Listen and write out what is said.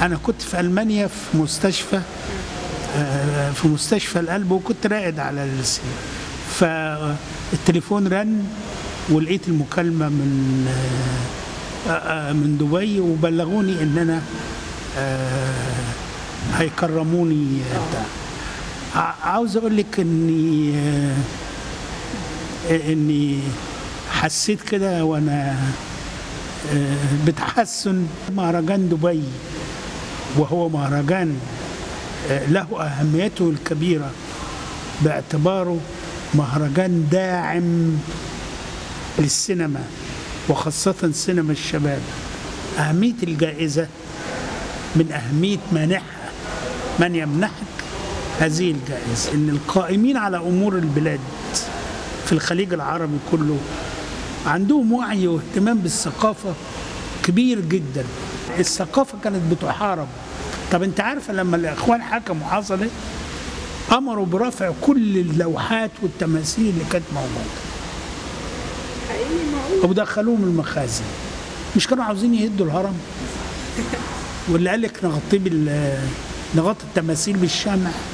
انا كنت في المانيا في مستشفى آه، في مستشفى القلب وكنت راقد على السرير فالتليفون رن ولقيت المكالمه من آه، آه، من دبي وبلغوني ان انا آه، هيكرموني بتاع ع- عاوز اقول لك اني آه، اني حسيت كده وانا آه، بتحسن مهرجان دبي وهو مهرجان آه، له اهميته الكبيره باعتباره مهرجان داعم للسينما وخاصه سينما الشباب اهميه الجائزه من اهميه مانحها من يمنحك هذه الجائزه ان القائمين على امور البلاد في الخليج العربي كله عندهم وعي واهتمام بالثقافه كبير جدا الثقافه كانت بتحارب طب انت عارفه لما الاخوان حكموا حصل ايه امروا برفع كل اللوحات والتماثيل اللي كانت موجوده حقيقي معقول ودخلوهم المخازن مش كانوا عاوزين يهدوا الهرم واللي قال لك نغطيه بال نغطي التماثيل بالشمع